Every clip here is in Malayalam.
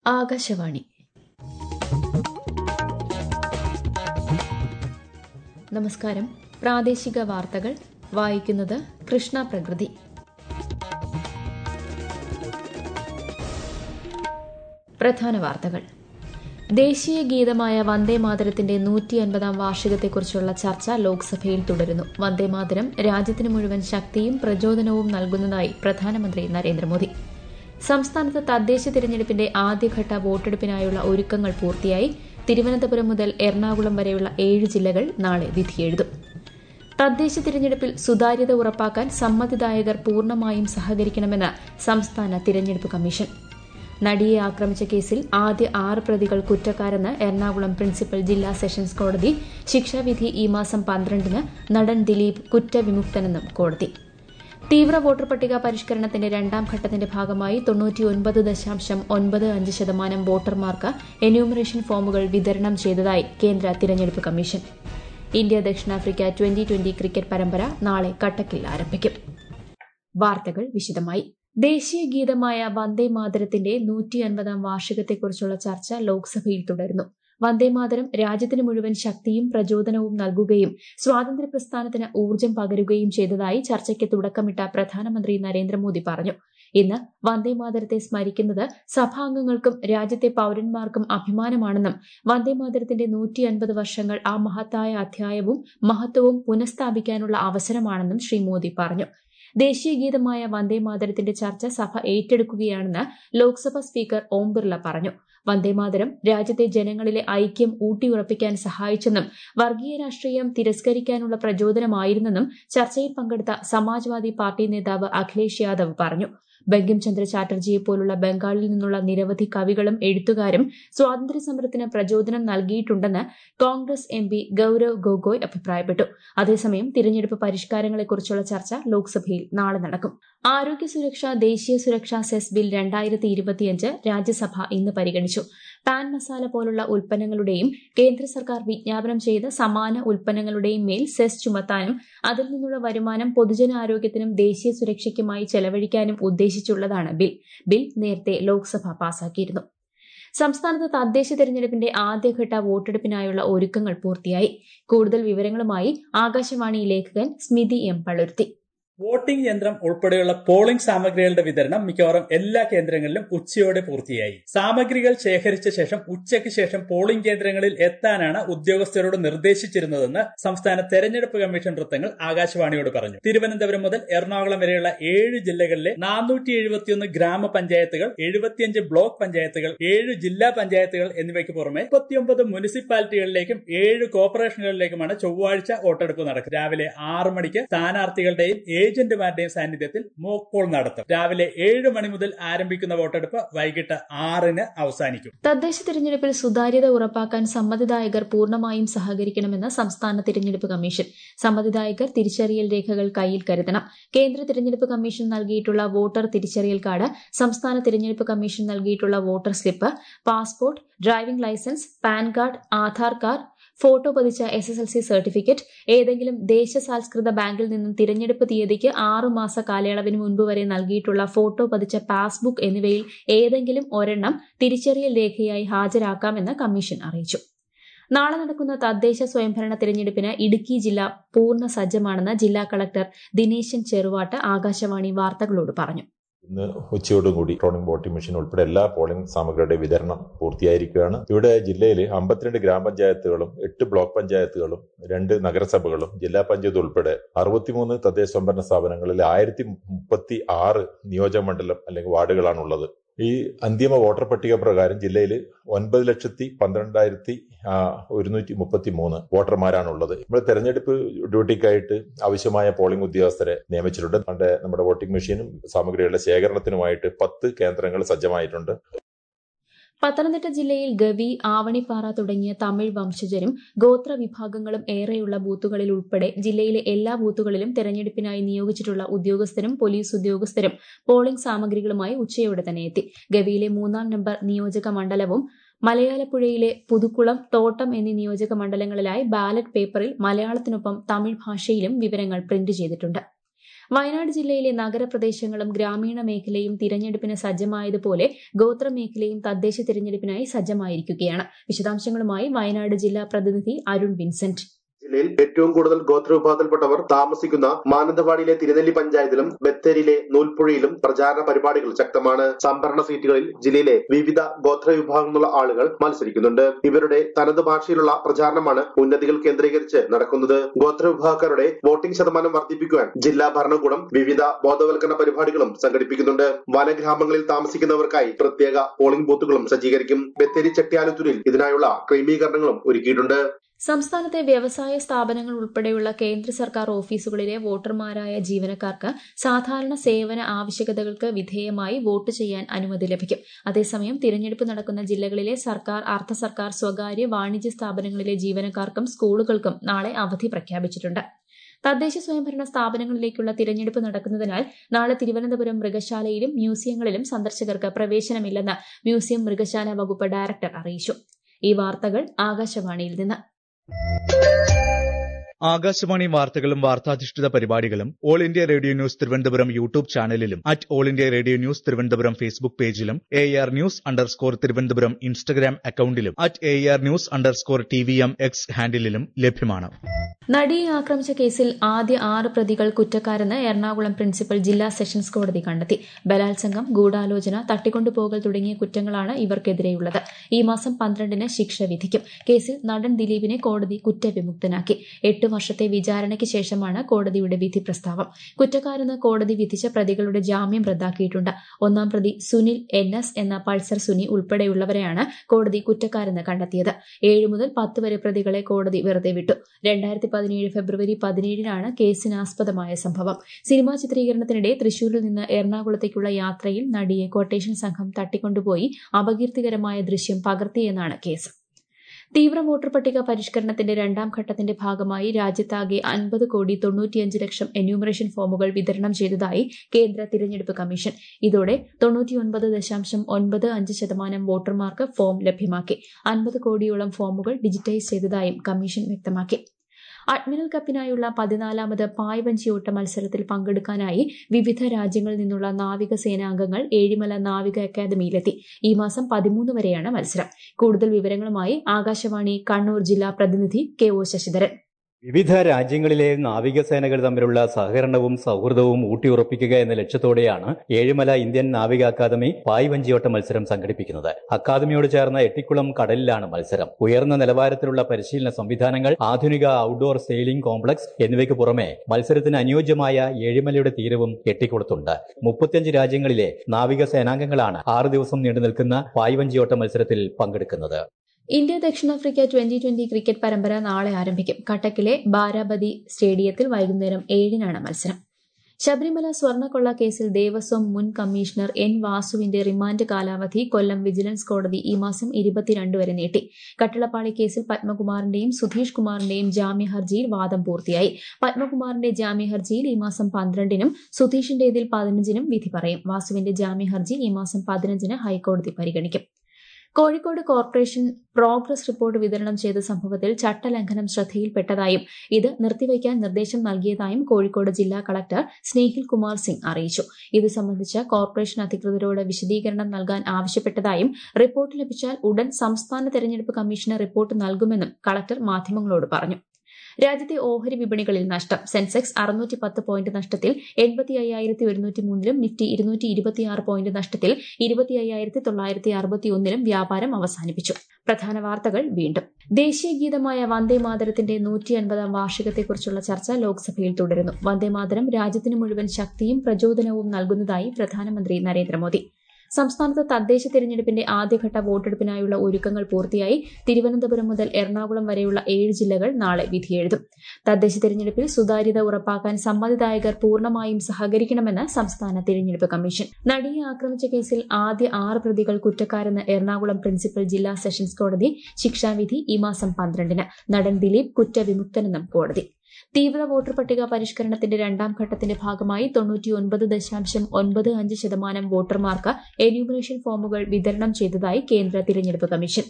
ആകാശവാണി നമസ്കാരം പ്രാദേശിക വാർത്തകൾ വായിക്കുന്നത് കൃഷ്ണ പ്രകൃതി പ്രധാന വാർത്തകൾ ദേശീയ ഗീതമായ വന്ദേമാതരത്തിന്റെ നൂറ്റി അൻപതാം വാർഷികത്തെക്കുറിച്ചുള്ള ചർച്ച ലോക്സഭയിൽ തുടരുന്നു വന്ദേമാതരം രാജ്യത്തിന് മുഴുവൻ ശക്തിയും പ്രചോദനവും നൽകുന്നതായി പ്രധാനമന്ത്രി നരേന്ദ്രമോദി സംസ്ഥാനത്ത് തദ്ദേശ തിരഞ്ഞെടുപ്പിന്റെ ആദ്യഘട്ട വോട്ടെടുപ്പിനായുള്ള ഒരുക്കങ്ങൾ പൂർത്തിയായി തിരുവനന്തപുരം മുതൽ എറണാകുളം വരെയുള്ള ഏഴ് ജില്ലകൾ നാളെ വിധിയെഴുതും തദ്ദേശ തിരഞ്ഞെടുപ്പിൽ സുതാര്യത ഉറപ്പാക്കാൻ സമ്മതിദായകർ പൂർണ്ണമായും സഹകരിക്കണമെന്ന് സംസ്ഥാന തിരഞ്ഞെടുപ്പ് കമ്മീഷൻ നടിയെ ആക്രമിച്ച കേസിൽ ആദ്യ ആറ് പ്രതികൾ കുറ്റക്കാരെന്ന് എറണാകുളം പ്രിൻസിപ്പൽ ജില്ലാ സെഷൻസ് കോടതി ശിക്ഷാവിധി ഈ മാസം പന്ത്രണ്ടിന് നടൻ ദിലീപ് കുറ്റവിമുക്തനെന്നും കോടതി തീവ്ര വോട്ടർ പട്ടിക പരിഷ്കരണത്തിന്റെ രണ്ടാം ഘട്ടത്തിന്റെ ഭാഗമായി തൊണ്ണൂറ്റിയൊൻപത് ദശാംശം ഒൻപത് അഞ്ച് ശതമാനം വോട്ടർമാർക്ക് എന്യൂമറേഷൻ ഫോമുകൾ വിതരണം ചെയ്തതായി കേന്ദ്ര തിരഞ്ഞെടുപ്പ് കമ്മീഷൻ ഇന്ത്യ ദക്ഷിണാഫ്രിക്ക ട്വന്റി ട്വന്റി ക്രിക്കറ്റ് പരമ്പര നാളെ കട്ടക്കിൽ ആരംഭിക്കും വാർത്തകൾ വിശദമായി ദേശീയ ഗീതമായ വന്ദേ മാതരത്തിന്റെ നൂറ്റി അൻപതാം വാർഷികത്തെക്കുറിച്ചുള്ള ചർച്ച ലോക്സഭയിൽ തുടരുന്നു വന്ദേമാതരം രാജ്യത്തിന് മുഴുവൻ ശക്തിയും പ്രചോദനവും നൽകുകയും സ്വാതന്ത്ര്യ പ്രസ്ഥാനത്തിന് ഊർജ്ജം പകരുകയും ചെയ്തതായി ചർച്ചയ്ക്ക് തുടക്കമിട്ട പ്രധാനമന്ത്രി നരേന്ദ്രമോദി പറഞ്ഞു ഇന്ന് വന്ദേമാതരത്തെ സ്മരിക്കുന്നത് സഭാംഗങ്ങൾക്കും രാജ്യത്തെ പൌരന്മാർക്കും അഭിമാനമാണെന്നും വന്ദേമാതരത്തിന്റെ നൂറ്റി അൻപത് വർഷങ്ങൾ ആ മഹത്തായ അധ്യായവും മഹത്വവും പുനഃസ്ഥാപിക്കാനുള്ള അവസരമാണെന്നും ശ്രീ മോദി പറഞ്ഞു ദേശീയ ഗീതമായ വന്ദേമാതരത്തിന്റെ ചർച്ച സഭ ഏറ്റെടുക്കുകയാണെന്ന് ലോക്സഭാ സ്പീക്കർ ഓം ബിർള പറഞ്ഞു വന്ദേമാതരം രാജ്യത്തെ ജനങ്ങളിലെ ഐക്യം ഊട്ടിയുറപ്പിക്കാൻ സഹായിച്ചെന്നും വർഗീയ രാഷ്ട്രീയം തിരസ്കരിക്കാനുള്ള പ്രചോദനമായിരുന്നെന്നും ചർച്ചയിൽ പങ്കെടുത്ത സമാജ്വാദി പാർട്ടി നേതാവ് അഖിലേഷ് യാദവ് പറഞ്ഞു ബങ്കിം ചന്ദ്ര ചാറ്റർജിയെ പോലുള്ള ബംഗാളിൽ നിന്നുള്ള നിരവധി കവികളും എഴുത്തുകാരും സ്വാതന്ത്ര്യ സമരത്തിന് പ്രചോദനം നൽകിയിട്ടുണ്ടെന്ന് Congress M P Gaurav Gogoi അഭിപ്രായപ്പെട്ടു അതേസമയം തിരഞ്ഞെടുപ്പ് പരിഷ്കാരങ്ങളെക്കുറിച്ചുള്ള ചർച്ച ലോക്സഭയിൽ നാളെ നടക്കും ആരോഗ്യ സുരക്ഷ ദേശീയ സുരക്ഷാ സെസ് ബിൽ രണ്ടായിരത്തി ഇരുപത്തിയഞ്ച് രാജ്യസഭ ഇന്ന് പരിഗണിച്ചു പാൻ മസാല പോലുള്ള ഉൽപ്പന്നങ്ങളുടെയും കേന്ദ്ര സർക്കാർ വിജ്ഞാപനം ചെയ്ത സമാന ഉൽപ്പന്നങ്ങളുടെയും മേൽ സെസ് ചുമത്താനും അതിൽ നിന്നുള്ള വരുമാനം പൊതുജനാരോഗ്യത്തിനും ദേശീയ സുരക്ഷയ്ക്കുമായി ചെലവഴിക്കാനും ഉദ്ദേശിച്ചുള്ളതാണ് ബിൽ ബിൽ നേരത്തെ ലോക്സഭ പാസാക്കിയിരുന്നു സംസ്ഥാനത്ത് തദ്ദേശ തെരഞ്ഞെടുപ്പിന്റെ ആദ്യഘട്ട വോട്ടെടുപ്പിനായുള്ള ഒരുക്കങ്ങൾ പൂർത്തിയായി കൂടുതൽ വിവരങ്ങളുമായി ആകാശവാണി ലേഖകൻ സ്മിതി എം പളുരുത്തി വോട്ടിംഗ് യന്ത്രം ഉൾപ്പെടെയുള്ള പോളിംഗ് സാമഗ്രികളുടെ വിതരണം മിക്കവാറും എല്ലാ കേന്ദ്രങ്ങളിലും ഉച്ചയോടെ പൂർത്തിയായി സാമഗ്രികൾ ശേഖരിച്ച ശേഷം ഉച്ചയ്ക്ക് ശേഷം പോളിംഗ് കേന്ദ്രങ്ങളിൽ എത്താനാണ് ഉദ്യോഗസ്ഥരോട് നിർദ്ദേശിച്ചിരുന്നതെന്ന് സംസ്ഥാന തെരഞ്ഞെടുപ്പ് കമ്മീഷൻ വൃത്തങ്ങൾ ആകാശവാണിയോട് പറഞ്ഞു തിരുവനന്തപുരം മുതൽ എറണാകുളം വരെയുള്ള ഏഴ് ജില്ലകളിലെ നാനൂറ്റി എഴുപത്തിയൊന്ന് ഗ്രാമപഞ്ചായത്തുകൾ എഴുപത്തിയഞ്ച് ബ്ലോക്ക് പഞ്ചായത്തുകൾ ഏഴ് ജില്ലാ പഞ്ചായത്തുകൾ എന്നിവയ്ക്ക് പുറമെ മുപ്പത്തിയൊമ്പത് മുനിസിപ്പാലിറ്റികളിലേക്കും ഏഴ് കോർപ്പറേഷനുകളിലേക്കുമാണ് ചൊവ്വാഴ്ച വോട്ടെടുപ്പ് നടക്കുക രാവിലെ ആറ് മണിക്ക് സ്ഥാനാർത്ഥികളുടെയും ഏജന്റുമാരുടെയും സാന്നിധ്യത്തിൽ മോക്ക് പോൾ നടത്തും രാവിലെ ഏഴ് മണി മുതൽ ആരംഭിക്കുന്ന വോട്ടെടുപ്പ് വൈകിട്ട് ആറിന് അവസാനിക്കും തദ്ദേശ തിരഞ്ഞെടുപ്പിൽ സുതാര്യത ഉറപ്പാക്കാൻ സമ്മതിദായകർ പൂർണ്ണമായും സഹകരിക്കണമെന്ന് സംസ്ഥാന തിരഞ്ഞെടുപ്പ് കമ്മീഷൻ സമ്മതിദായകർ തിരിച്ചറിയൽ രേഖകൾ കയ്യിൽ കരുതണം കേന്ദ്ര തിരഞ്ഞെടുപ്പ് കമ്മീഷൻ നൽകിയിട്ടുള്ള വോട്ടർ തിരിച്ചറിയൽ കാർഡ് സംസ്ഥാന തിരഞ്ഞെടുപ്പ് കമ്മീഷൻ നൽകിയിട്ടുള്ള voter slip passport driving licence PAN card Aadhaar card photo പതിച്ച S S L C certificate ഏതെങ്കിലും ദേശസാൽസ്കൃത ബാങ്കിൽ നിന്നും തിരഞ്ഞെടുപ്പ് തീയതിക്ക് ആറു മാസ കാലയളവിന് മുൻപ് വരെ നൽകിയിട്ടുള്ള ഫോട്ടോ പതിച്ച പാസ്ബുക്ക് എന്നിവയിൽ ഏതെങ്കിലും ഒരെണ്ണം തിരിച്ചറിയൽ രേഖയായി ഹാജരാക്കാമെന്ന് കമ്മീഷൻ അറിയിച്ചു നാളെ നടക്കുന്ന തദ്ദേശ സ്വയംഭരണ തിരഞ്ഞെടുപ്പിന് ഇടുക്കി ജില്ല പൂർണ്ണ സജ്ജമാണെന്ന് ജില്ലാ കളക്ടർ ദിനേശൻ ചെറുവാട്ട് ആകാശവാണി വാർത്തകളോട് പറഞ്ഞു ഇന്ന് ഉച്ചയോടുകൂടി ഇലക്ട്രോണിക് വോട്ടിംഗ് മെഷീൻ ഉൾപ്പെടെ എല്ലാ പോളിംഗ് സാമഗ്രികളുടെ വിതരണം പൂർത്തിയായിരിക്കുകയാണ് ഇവിടെ ജില്ലയിൽ അമ്പത്തിരണ്ട് ഗ്രാമപഞ്ചായത്തുകളും എട്ട് ബ്ലോക്ക് പഞ്ചായത്തുകളും രണ്ട് നഗരസഭകളും ജില്ലാ പഞ്ചായത്ത് ഉൾപ്പെടെ അറുപത്തിമൂന്ന് തദ്ദേശ സ്വയംഭരണ സ്ഥാപനങ്ങളിൽ ആയിരത്തി മുപ്പത്തി ആറ് നിയോജകമണ്ഡലം അല്ലെങ്കിൽ വാർഡുകളാണുള്ളത് ഈ അന്തിമ വോട്ടർ പട്ടിക പ്രകാരം ജില്ലയിൽ ഒൻപത് ലക്ഷത്തി പന്ത്രണ്ടായിരത്തി ഒരുന്നൂറ്റി മുപ്പത്തി മൂന്ന് വോട്ടർമാരാണുള്ളത് നമ്മൾ തെരഞ്ഞെടുപ്പ് ഡ്യൂട്ടിക്കായിട്ട് ആവശ്യമായ പോളിംഗ് ഉദ്യോഗസ്ഥരെ നിയമിച്ചിട്ടുണ്ട് നമ്മുടെ നമ്മുടെ വോട്ടിംഗ് മെഷീനും സാമഗ്രികളുടെ ശേഖരണത്തിനുമായിട്ട് പത്ത് കേന്ദ്രങ്ങൾ സജ്ജമായിട്ടുണ്ട് പത്തനംതിട്ട ജില്ലയിൽ ഗവി ആവണിപ്പാറ തുടങ്ങിയ തമിഴ് വംശജരും ഗോത്ര വിഭാഗങ്ങളും ഏറെയുള്ള ബൂത്തുകളിൽ ഉൾപ്പെടെ ജില്ലയിലെ എല്ലാ ബൂത്തുകളിലും തെരഞ്ഞെടുപ്പിനായി നിയോഗിച്ചിട്ടുള്ള ഉദ്യോഗസ്ഥരും പോലീസ് ഉദ്യോഗസ്ഥരും പോളിംഗ് സാമഗ്രികളുമായി ഉച്ചയോടെ തന്നെ എത്തി ഗവിയിലെ മൂന്നാം നമ്പർ നിയോജക മണ്ഡലവും മലയാലപ്പുഴയിലെ പുതുക്കുളം തോട്ടം എന്നീ നിയോജക മണ്ഡലങ്ങളിലായി ബാലറ്റ് പേപ്പറിൽ മലയാളത്തിനൊപ്പം തമിഴ് ഭാഷയിലും വിവരങ്ങൾ പ്രിന്റ് ചെയ്തിട്ടുണ്ട് വയനാട് ജില്ലയിലെ നഗരപ്രദേശങ്ങളും ഗ്രാമീണ മേഖലയും തിരഞ്ഞെടുപ്പിന് സജ്ജമായതുപോലെ ഗോത്ര മേഖലയും തദ്ദേശ തിരഞ്ഞെടുപ്പിനായി സജ്ജമായിരിക്കുകയാണ് വിശദാംശങ്ങളുമായി വയനാട് ജില്ലാ പ്രതിനിധി അരുൺ വിൻസെന്റ് ജില്ലയിൽ ഏറ്റവും കൂടുതൽ ഗോത്രവിഭാഗത്തിൽപ്പെട്ടവർ താമസിക്കുന്ന മാനന്തവാടിയിലെ തിരുനെല്ലി പഞ്ചായത്തിലും ബത്തേരിയിലെ നൂൽപ്പുഴയിലും പ്രചാരണ പരിപാടികൾ ശക്തമാണ് സംഭരണ സീറ്റുകളിൽ ജില്ലയിലെ വിവിധ ഗോത്ര വിഭാഗങ്ങളുള്ള ആളുകൾ മത്സരിക്കുന്നുണ്ട് ഇവരുടെ തനത് ഭാഷയിലുള്ള പ്രചാരണമാണ് ഉന്നതികൾ കേന്ദ്രീകരിച്ച് നടക്കുന്നത് ഗോത്രവിഭാഗക്കാരുടെ വോട്ടിംഗ് ശതമാനം വർദ്ധിപ്പിക്കുവാൻ ജില്ലാ ഭരണകൂടം വിവിധ ബോധവൽക്കരണ പരിപാടികളും സംഘടിപ്പിക്കുന്നുണ്ട് വനഗ്രാമങ്ങളിൽ താമസിക്കുന്നവർക്കായി പ്രത്യേക പോളിംഗ് ബൂത്തുകളും സജ്ജീകരിക്കും ബത്തേരി ചെട്ടിയാലുത്തൂരിൽ ഇതിനായുള്ള ക്രമീകരണങ്ങളും ഒരുക്കിയിട്ടുണ്ട് സംസ്ഥാനത്തെ വ്യവസായ സ്ഥാപനങ്ങൾ ഉൾപ്പെടെയുള്ള കേന്ദ്ര സർക്കാർ ഓഫീസുകളിലെ വോട്ടർമാരായ ജീവനക്കാർക്ക് സാധാരണ സേവന ആവശ്യകതകൾക്ക് വിധേയമായി വോട്ട് ചെയ്യാൻ അനുമതി ലഭിക്കും അതേസമയം തിരഞ്ഞെടുപ്പ് നടക്കുന്ന ജില്ലകളിലെ സർക്കാർ അർദ്ധ സർക്കാർ സ്വകാര്യ വാണിജ്യ സ്ഥാപനങ്ങളിലെ ജീവനക്കാർക്കും സ്കൂളുകൾക്കും നാളെ അവധി പ്രഖ്യാപിച്ചിട്ടുണ്ട് തദ്ദേശ സ്വയംഭരണ സ്ഥാപനങ്ങളിലേക്കുള്ള തിരഞ്ഞെടുപ്പ് നടക്കുന്നതിനാൽ നാളെ തിരുവനന്തപുരം മൃഗശാലയിലും മ്യൂസിയങ്ങളിലും സന്ദർശകർക്ക് പ്രവേശനമില്ലെന്ന് മ്യൂസിയം മൃഗശാല വകുപ്പ് ഡയറക്ടർ അറിയിച്ചു ഈ വാർത്തകൾ ആകാശവാണിയിൽ നിന്ന് ആകാശവാണി വാർത്തകളും വാർത്താധിഷ്ഠിത പരിപാടികളും all India radio news Thiruvananthapuram YouTube ചാനലിലും at all India radio news Thiruvananthapuram Facebook പേജിലും A R news underscore Thiruvananthapuram Instagram അക്കൌണ്ടിലും at A R news underscore T V M X ഹാൻഡിലും ലഭ്യമാണ് നടിയെ ആക്രമിച്ച കേസിൽ ആദ്യ ആറ് പ്രതികൾ കുറ്റക്കാരെന്ന് എറണാകുളം പ്രിൻസിപ്പൽ ജില്ലാ സെഷൻസ് കോടതി കണ്ടെത്തി ബലാത്സംഗം ഗൂഢാലോചന തട്ടിക്കൊണ്ടുപോകൽ തുടങ്ങിയ കുറ്റങ്ങളാണ് ഇവർക്കെതിരെയുള്ളത് ഈ മാസം പന്ത്രണ്ടിന് ശിക്ഷ വിധിക്കും കേസിൽ നടൻ ദിലീപിനെ കോടതി കുറ്റവിമുക്തനാക്കി എട്ട് വർഷത്തെ വിചാരണയ്ക്ക് ശേഷമാണ് കോടതിയുടെ വിധി പ്രസ്താവം കുറ്റക്കാരെന്ന് കോടതി വിധിച്ച പ്രതികളുടെ ജാമ്യം റദ്ദാക്കിയിട്ടുണ്ട് ഒന്നാം പ്രതി സുനിൽ എൻ എസ് എന്ന പൾസർ സുനി ഉൾപ്പെടെയുള്ളവരെയാണ് കോടതി കുറ്റക്കാരെന്ന് കണ്ടെത്തിയത് ഏഴ് മുതൽ പത്ത് വരെ പ്രതികളെ കോടതി വെറുതെ വിട്ടു രണ്ടായിരത്തി പതിനേഴ് ഫെബ്രുവരി പതിനേഴിനാണ് കേസിനാസ്പദമായ സംഭവം സിനിമാ ചിത്രീകരണത്തിനിടെ തൃശൂരിൽ നിന്ന് എറണാകുളത്തേക്കുള്ള യാത്രയിൽ നടിയെ ക്വട്ടേഷൻ സംഘം തട്ടിക്കൊണ്ടുപോയി അപകീർത്തികരമായ ദൃശ്യം പകർത്തിയെന്നാണ് കേസ് തീവ്ര വോട്ടർ പട്ടിക പരിഷ്കരണത്തിന്റെ രണ്ടാം ഘട്ടത്തിന്റെ ഭാഗമായി രാജ്യത്താകെ അൻപത് കോടി തൊണ്ണൂറ്റിയഞ്ച് ലക്ഷം എന്യൂമറേഷൻ ഫോമുകൾ വിതരണം ചെയ്തതായി കേന്ദ്ര തിരഞ്ഞെടുപ്പ് കമ്മീഷൻ ഇതോടെ തൊണ്ണൂറ്റിയൊൻപത് ദശാംശം ഒൻപത് അഞ്ച് ശതമാനം വോട്ടർമാർക്ക് ഫോം ലഭ്യമാക്കി അൻപത് കോടിയോളം ഫോമുകൾ ഡിജിറ്റൈസ് ചെയ്തതായും കമ്മീഷൻ വ്യക്തമാക്കി അഡ്മിറൽ കപ്പിനായുള്ള പതിനാലാമത് പായ്വഞ്ചിയോട്ട മത്സരത്തിൽ പങ്കെടുക്കാനായി വിവിധ രാജ്യങ്ങളിൽ നിന്നുള്ള നാവികസേനാംഗങ്ങൾ ഏഴിമല നാവിക അക്കാദമിയിലെത്തി ഈ മാസം പതിമൂന്ന് വരെയാണ് മത്സരം കൂടുതൽ വിവരങ്ങളുമായി ആകാശവാണി കണ്ണൂർ ജില്ലാ പ്രതിനിധി കെ ഒ ശശിധരൻ വിവിധ രാജ്യങ്ങളിലെ നാവികസേനകൾ തമ്മിലുള്ള സഹകരണവും സൗഹൃദവും ഊട്ടിയുറപ്പിക്കുക എന്ന ലക്ഷ്യത്തോടെയാണ് ഏഴിമല ഇന്ത്യൻ നാവിക അക്കാദമി പായ്വഞ്ചിയോട്ട മത്സരം സംഘടിപ്പിക്കുന്നത് അക്കാദമിയോട് ചേർന്ന എട്ടിക്കുളം കടലിലാണ് മത്സരം ഉയർന്ന നിലവാരത്തിലുള്ള പരിശീലന സംവിധാനങ്ങൾ ആധുനിക ഔട്ട്ഡോർ സെയിലിംഗ് കോംപ്ലക്സ് എന്നിവയ്ക്ക് പുറമെ മത്സരത്തിന് അനുയോജ്യമായ ഏഴിമലയുടെ തീരവും എട്ടിക്കുളത്തുണ്ട് മുപ്പത്തിയഞ്ച് രാജ്യങ്ങളിലെ നാവിക സേനാംഗങ്ങളാണ് ആറ് ദിവസം നീണ്ടു നിൽക്കുന്ന പായ്വഞ്ചിയോട്ട മത്സരത്തിൽ പങ്കെടുക്കുന്നത് ഇന്ത്യ ദക്ഷിണാഫ്രിക്ക ട്വന്റി ട്വന്റി ക്രിക്കറ്റ് പരമ്പര നാളെ ആരംഭിക്കും കട്ടക്കിലെ ബാരാബതി സ്റ്റേഡിയത്തിൽ വൈകുന്നേരം ഏഴിനാണ് മത്സരം ശബരിമല സ്വർണ്ണക്കൊള്ള കേസിൽ ദേവസ്വം മുൻ കമ്മീഷണർ എൻ വാസുവിന്റെ റിമാൻഡ് കാലാവധി കൊല്ലം വിജിലൻസ് കോടതി ഈ മാസം ഇരുപത്തിരണ്ട് വരെ നീട്ടി കട്ടിളപ്പാളി കേസിൽ പത്മകുമാറിന്റെയും സുധീഷ് കുമാറിന്റെയും ജാമ്യ ഹർജിയിൽ വാദം പൂർത്തിയായി പത്മകുമാറിന്റെ ജാമ്യ ഹർജിയിൽ ഈ മാസം പന്ത്രണ്ടിനും സുധീഷിന്റേതിൽ പതിനഞ്ചിനും വിധി പറയും വാസുവിന്റെ ജാമ്യ ഹർജി ഈ മാസം പതിനഞ്ചിന് ഹൈക്കോടതി പരിഗണിക്കും കോഴിക്കോട് കോർപ്പറേഷൻ പ്രോഗ്രസ് റിപ്പോർട്ട് വിതരണം ചെയ്ത സംഭവത്തിൽ ചട്ടലംഘനം ശ്രദ്ധയിൽപ്പെട്ടതായും ഇത് നിർത്തിവയ്ക്കാൻ നിർദ്ദേശം നൽകിയതായും കോഴിക്കോട് ജില്ലാ കളക്ടർ സ്നേഹിൽ കുമാർ സിംഗ് അറിയിച്ചു ഇത് സംബന്ധിച്ച കോർപ്പറേഷൻ അധികൃതരോട് വിശദീകരണം നൽകാൻ ആവശ്യപ്പെട്ടതായും റിപ്പോർട്ട് ലഭിച്ചാൽ ഉടൻ സംസ്ഥാന തെരഞ്ഞെടുപ്പ് കമ്മീഷന് റിപ്പോർട്ട് നൽകുമെന്നും കളക്ടർ മാധ്യമങ്ങളോട് പറഞ്ഞു രാജ്യത്തെ ഓഹരി വിപണികളിൽ നഷ്ടം സെൻസെക്സ് അറുന്നൂറ്റി പത്ത് പോയിന്റ് നഷ്ടത്തിൽ എൺപത്തി അയ്യായിരത്തി ഒരുന്നൂറ്റി മൂന്നിലും നിഫ്റ്റി ഇരുന്നൂറ്റി ഇരുപത്തിയാറ് പോയിന്റ് നഷ്ടത്തിൽ ഇരുപത്തി അയ്യായിരത്തി തൊള്ളായിരത്തി അറുപത്തിയൊന്നിലും വ്യാപാരം അവസാനിപ്പിച്ചു പ്രധാന വാർത്തകൾ വീണ്ടും ദേശീയ ഗീതമായ വന്ദേമാതരത്തിന്റെ നൂറ്റി അൻപതാം വാർഷികത്തെക്കുറിച്ചുള്ള ചർച്ച ലോക്സഭയിൽ തുടരുന്നു വന്ദേമാതരം രാജ്യത്തിന് മുഴുവൻ ശക്തിയും പ്രചോദനവും നൽകുന്നതായി പ്രധാനമന്ത്രി നരേന്ദ്രമോദി സംസ്ഥാനത്ത് തദ്ദേശ തെരഞ്ഞെടുപ്പിന്റെ ആദ്യഘട്ട വോട്ടെടുപ്പിനായുള്ള ഒരുക്കങ്ങൾ പൂർത്തിയായി തിരുവനന്തപുരം മുതൽ എറണാകുളം വരെയുള്ള ഏഴ് ജില്ലകൾ നാളെ വിധിയെഴുതും തദ്ദേശ തെരഞ്ഞെടുപ്പിൽ സുതാര്യത ഉറപ്പാക്കാൻ സമ്മതിദായകർ പൂർണ്ണമായും സഹകരിക്കണമെന്ന് സംസ്ഥാന തെരഞ്ഞെടുപ്പ് കമ്മീഷൻ നടിയെ ആക്രമിച്ച കേസിൽ ആദ്യ ആറ് പ്രതികൾ കുറ്റക്കാരെന്ന് എറണാകുളം പ്രിൻസിപ്പൽ ജില്ലാ സെഷൻസ് കോടതി ശിക്ഷാവിധി ഈ മാസം പന്ത്രണ്ടിന് നടൻ ദിലീപ് കുറ്റവിമുക്തനെന്നും കോടതി തീവ്ര വോട്ടർ പട്ടിക പരിഷ്കരണത്തിന്റെ രണ്ടാം ഘട്ടത്തിന്റെ ഭാഗമായി തൊണ്ണൂറ്റിയൊൻപത് ദശാംശം ഒൻപത് അഞ്ച് ശതമാനം വോട്ടർമാർക്ക് എന്യൂമറേഷൻ ഫോമുകൾ വിതരണം ചെയ്തതായി കേന്ദ്ര തിരഞ്ഞെടുപ്പ് കമ്മീഷൻ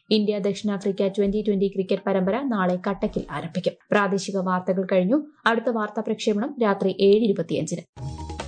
ഇന്ത്യ ദക്ഷിണാഫ്രിക്ക ട്വന്റി ട്വന്റി ക്രിക്കറ്റ് പരമ്പര നാളെ കട്ടക്കിൽ ആരംഭിക്കും പ്രാദേശിക വാർത്തകൾ കഴിഞ്ഞു അടുത്ത വാർത്താ പ്രക്ഷേപണം രാത്രി ഏഴ് ഇരുപത്തിയഞ്ചിന്